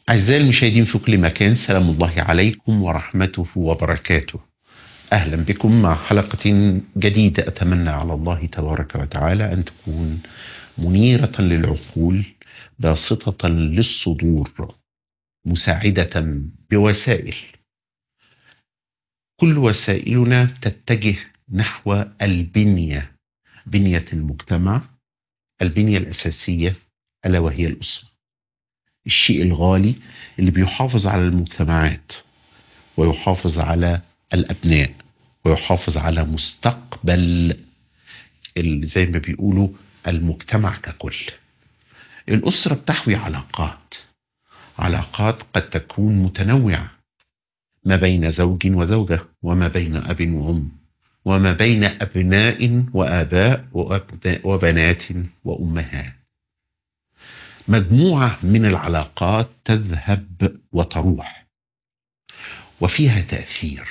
أعزائي المشاهدين في كل مكان سلام الله عليكم ورحمته وبركاته أهلا بكم مع حلقة جديدة أتمنى على الله تبارك وتعالى أن تكون منيرة للعقول باسطة للصدور مساعدة بوسائل كل وسائلنا تتجه نحو البنية بنية المجتمع البنية الأساسية ألا وهي الأسرة الشيء الغالي اللي بيحافظ على المجتمعات ويحافظ على الأبناء ويحافظ على مستقبل اللي زي ما بيقولوا المجتمع ككل الأسرة بتحوي علاقات علاقات قد تكون متنوعة ما بين زوج وزوجة وما بين أب وأم وما بين أبناء وآباء وبنات وأمهات مجموعة من العلاقات تذهب وتروح وفيها تأثير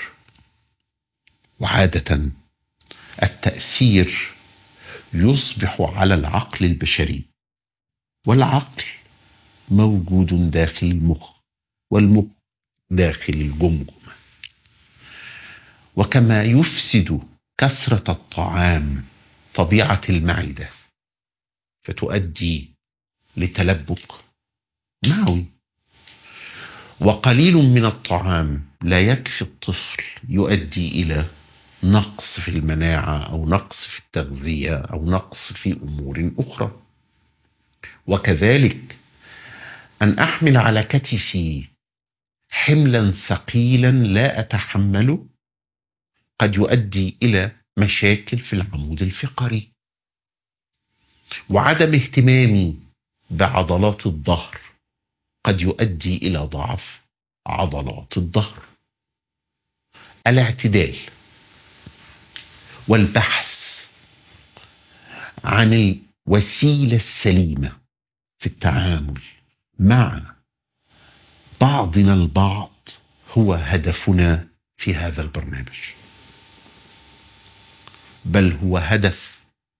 وعادة التأثير يصبح على العقل البشري والعقل موجود داخل المخ والمخ داخل الجمجمة وكما يفسد كثرة الطعام طبيعة المعدة فتؤدي لتلبك معوي وقليل من الطعام لا يكفي الطفل يؤدي الى نقص في المناعه او نقص في التغذيه او نقص في امور اخرى وكذلك ان احمل على كتفي حملا ثقيلا لا اتحمله قد يؤدي الى مشاكل في العمود الفقري وعدم اهتمامي بعضلات الظهر قد يؤدي الى ضعف عضلات الظهر الاعتدال والبحث عن الوسيله السليمه في التعامل مع بعضنا البعض هو هدفنا في هذا البرنامج بل هو هدف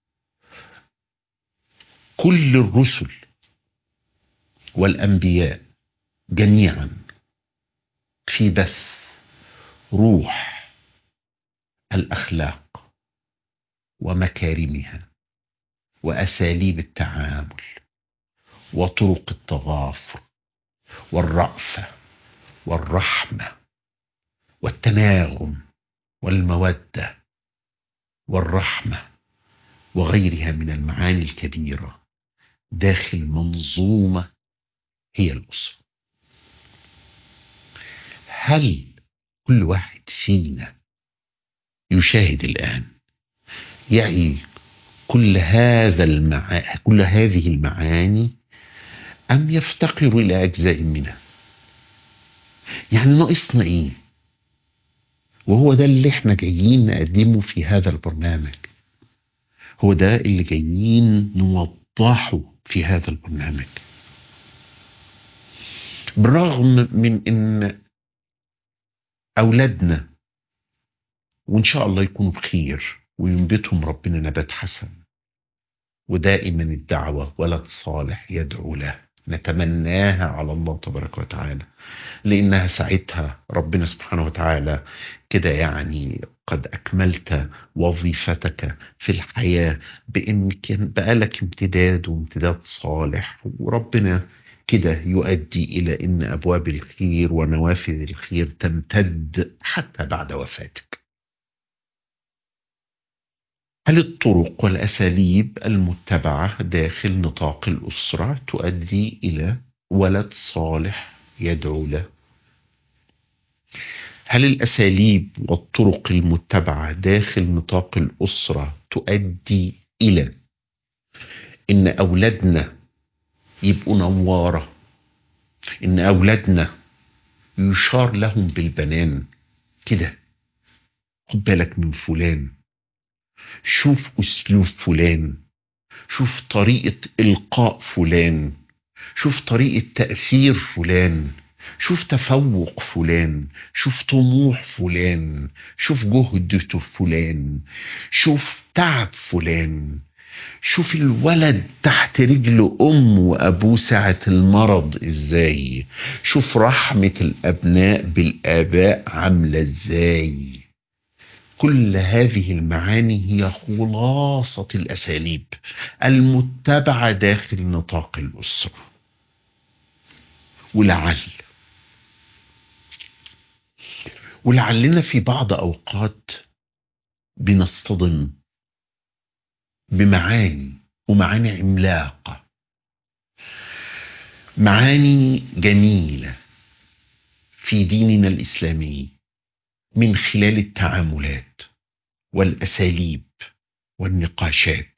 كل الرسل والأنبياء جميعا في بث روح الأخلاق ومكارمها وأساليب التعامل وطرق التغافر والرأفة والرحمة والتناغم والمودة والرحمة وغيرها من المعاني الكبيرة داخل منظومة هي الأسرة هل كل واحد فينا يشاهد الآن يعي كل هذا المعا... كل هذه المعاني أم يفتقر إلى أجزاء منها يعني ناقصنا إيه وهو ده اللي احنا جايين نقدمه في هذا البرنامج هو ده اللي جايين نوضحه في هذا البرنامج بالرغم من ان اولادنا وان شاء الله يكونوا بخير وينبتهم ربنا نبات حسن ودائما الدعوة ولد صالح يدعو له نتمناها على الله تبارك وتعالى لانها ساعتها ربنا سبحانه وتعالى كده يعني قد اكملت وظيفتك في الحياه بانك بقالك امتداد وامتداد صالح وربنا كده يؤدي الى ان ابواب الخير ونوافذ الخير تمتد حتى بعد وفاتك. هل الطرق والاساليب المتبعه داخل نطاق الاسره تؤدي الى ولد صالح يدعو له؟ هل الاساليب والطرق المتبعه داخل نطاق الاسره تؤدي الى ان اولادنا يبقوا نوارة إن أولادنا يشار لهم بالبنان كده خد بالك من فلان شوف أسلوب فلان شوف طريقة إلقاء فلان شوف طريقة تأثير فلان شوف تفوق فلان شوف طموح فلان شوف جهدته فلان شوف تعب فلان شوف الولد تحت رجل أم وأبوه ساعة المرض إزاي شوف رحمة الأبناء بالآباء عاملة إزاي كل هذه المعاني هي خلاصة الأساليب المتبعة داخل نطاق الأسرة ولعل ولعلنا في بعض أوقات بنصطدم بمعاني ومعاني عملاقة معاني جميلة في ديننا الإسلامي من خلال التعاملات والأساليب والنقاشات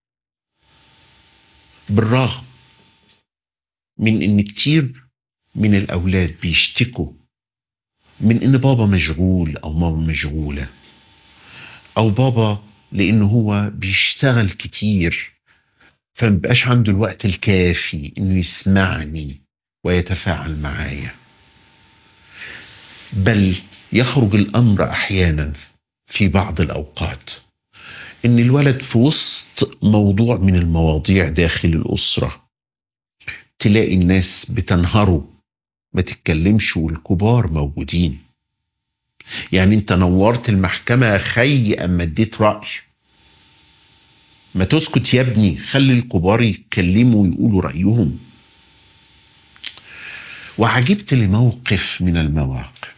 بالرغم من ان كتير من الاولاد بيشتكوا من ان بابا مشغول او ماما مشغوله او بابا لان هو بيشتغل كتير فمبقاش عنده الوقت الكافي انه يسمعني ويتفاعل معايا بل يخرج الامر احيانا في بعض الاوقات ان الولد في وسط موضوع من المواضيع داخل الاسره تلاقي الناس بتنهره ما تتكلمش والكبار موجودين يعني انت نورت المحكمة يا خي اما اديت رأي ما تسكت يا ابني خلي الكبار يتكلموا ويقولوا رأيهم وعجبت لموقف من المواقف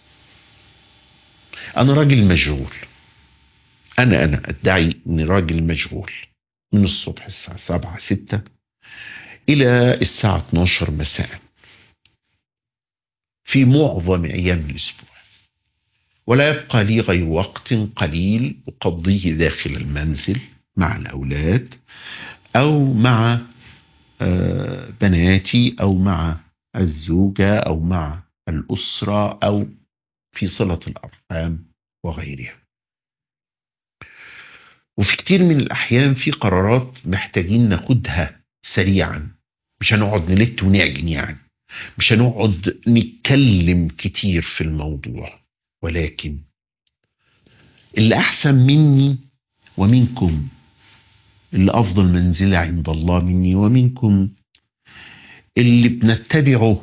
انا راجل مشغول انا انا ادعي اني راجل مشغول من الصبح الساعة سبعة ستة الى الساعة 12 مساء في معظم ايام الاسبوع ولا يبقى لي غير وقت قليل اقضيه داخل المنزل مع الاولاد او مع آه، بناتي او مع الزوجه او مع الاسره او في صله الارحام وغيرها وفي كتير من الاحيان في قرارات محتاجين ناخدها سريعا مش هنقعد نلت ونعجن يعني مش هنقعد نتكلم كتير في الموضوع ولكن اللي احسن مني ومنكم اللي افضل منزله عند الله مني ومنكم اللي بنتبعه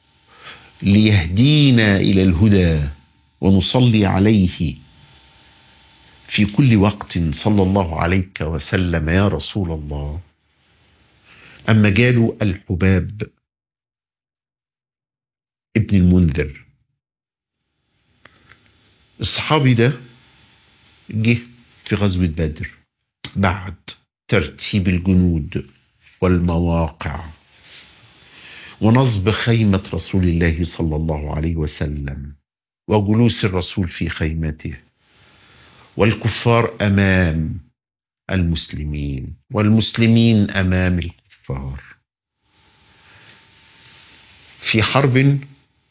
ليهدينا الى الهدى ونصلي عليه في كل وقت صلى الله عليك وسلم يا رسول الله اما جاله الحباب ابن المنذر الصحابي ده جه في غزوة بدر بعد ترتيب الجنود والمواقع ونصب خيمة رسول الله صلى الله عليه وسلم وجلوس الرسول في خيمته والكفار أمام المسلمين والمسلمين أمام الكفار في حرب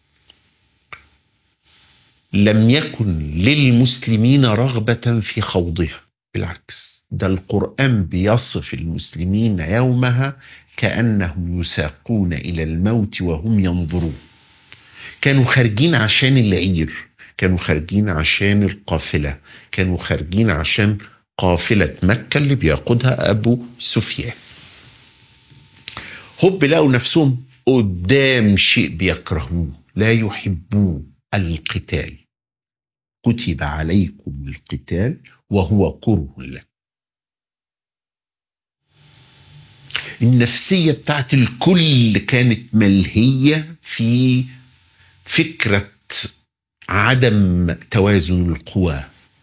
لم يكن للمسلمين رغبة في خوضها بالعكس ده القرآن بيصف المسلمين يومها كأنهم يساقون إلى الموت وهم ينظرون كانوا خارجين عشان العير كانوا خارجين عشان القافلة كانوا خارجين عشان قافلة مكة اللي بيقودها أبو سفيان هوب لقوا نفسهم قدام شيء بيكرهوه لا يحبوه القتال كتب عليكم القتال وهو كره لكم النفسية بتاعت الكل كانت ملهية في فكرة عدم توازن القوى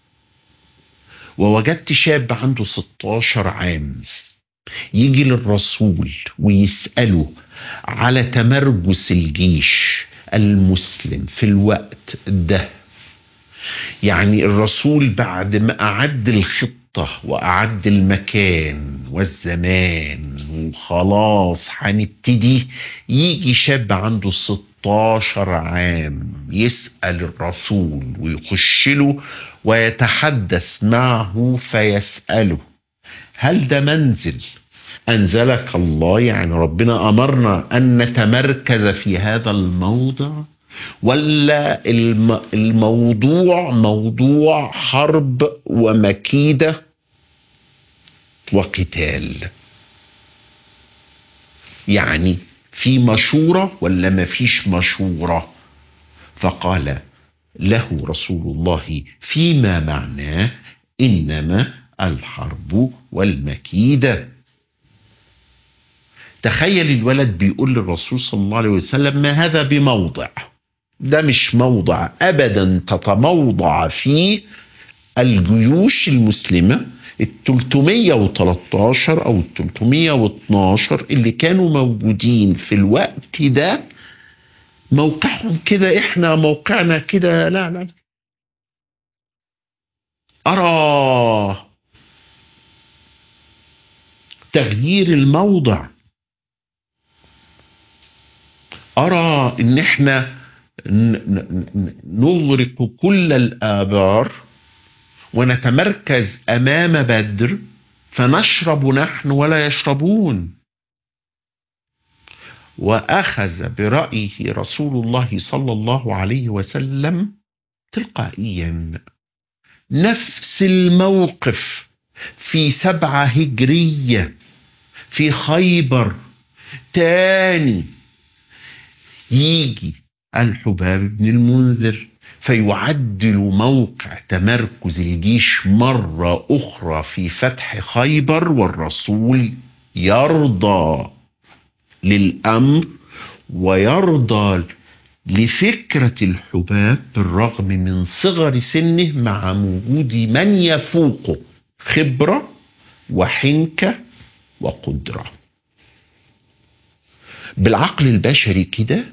ووجدت شاب عنده 16 عام يجي للرسول ويسأله على تمرجس الجيش المسلم في الوقت ده يعني الرسول بعد ما أعد الخطة وأعد المكان والزمان وخلاص هنبتدي يجي شاب عنده 16 عام يسأل الرسول ويخش له ويتحدث معه فيسأله هل ده منزل أنزلك الله يعني ربنا أمرنا أن نتمركز في هذا الموضع ولا الم- الموضوع موضوع حرب ومكيدة وقتال يعني في مشورة ولا ما فيش مشورة فقال له رسول الله فيما معناه إنما الحرب والمكيدة تخيل الولد بيقول للرسول صلى الله عليه وسلم ما هذا بموضع ده مش موضع أبدا تتموضع فيه الجيوش المسلمة ال 313 أو ال 312 اللي كانوا موجودين في الوقت ده موقعهم كده احنا موقعنا كده لا لا أرى تغيير الموضع أرى إن إحنا نغرق كل الآبار ونتمركز أمام بدر فنشرب نحن ولا يشربون واخذ برايه رسول الله صلى الله عليه وسلم تلقائيا نفس الموقف في سبعه هجريه في خيبر تاني يجي الحباب بن المنذر فيعدل موقع تمركز الجيش مرة أخرى في فتح خيبر والرسول يرضى للأمر ويرضى لفكرة الحباب بالرغم من صغر سنه مع وجود من يفوقه خبرة وحنكة وقدرة بالعقل البشري كده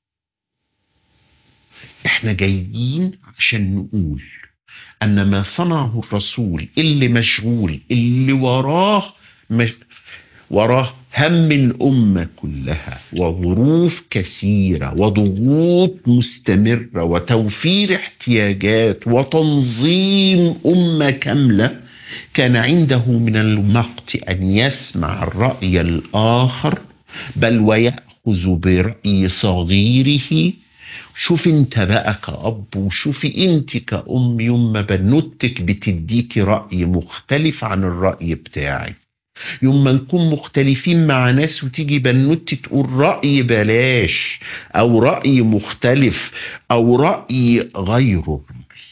احنا جايين عشان نقول ان ما صنعه الرسول اللي مشغول اللي وراه مش وراه هم الأمة كلها وظروف كثيرة وضغوط مستمرة وتوفير احتياجات وتنظيم أمة كاملة كان عنده من المقت أن يسمع الرأي الآخر بل ويأخذ برأي صغيره شوف انت بقى كأب وشوفي انت كأم يوم ما بنوتك بتديكي رأي مختلف عن الرأي بتاعك يوم ما نكون مختلفين مع ناس وتيجي بنوتي تقول رأي بلاش أو رأي مختلف أو رأي غيره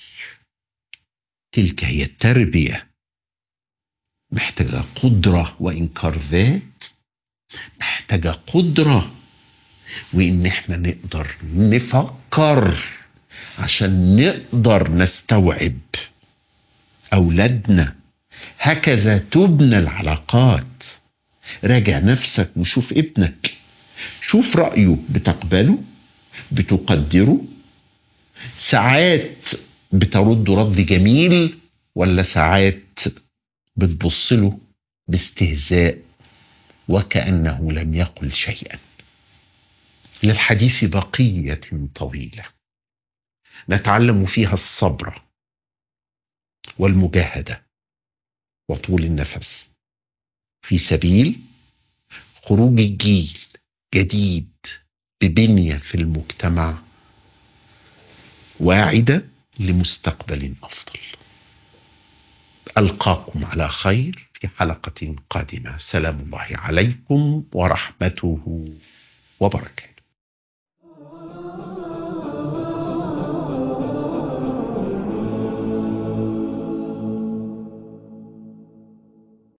تلك هي التربية محتاجة قدرة وإنكار ذات محتاجة قدرة وإن إحنا نقدر نفكر عشان نقدر نستوعب أولادنا هكذا تبنى العلاقات راجع نفسك وشوف ابنك شوف رأيه بتقبله بتقدره ساعات بترد رد جميل ولا ساعات بتبص له باستهزاء وكأنه لم يقل شيئا للحديث بقية طويلة نتعلم فيها الصبر والمجاهده وطول النفس في سبيل خروج الجيل جديد ببنيه في المجتمع واعده لمستقبل افضل القاكم على خير في حلقه قادمه سلام الله عليكم ورحمته وبركاته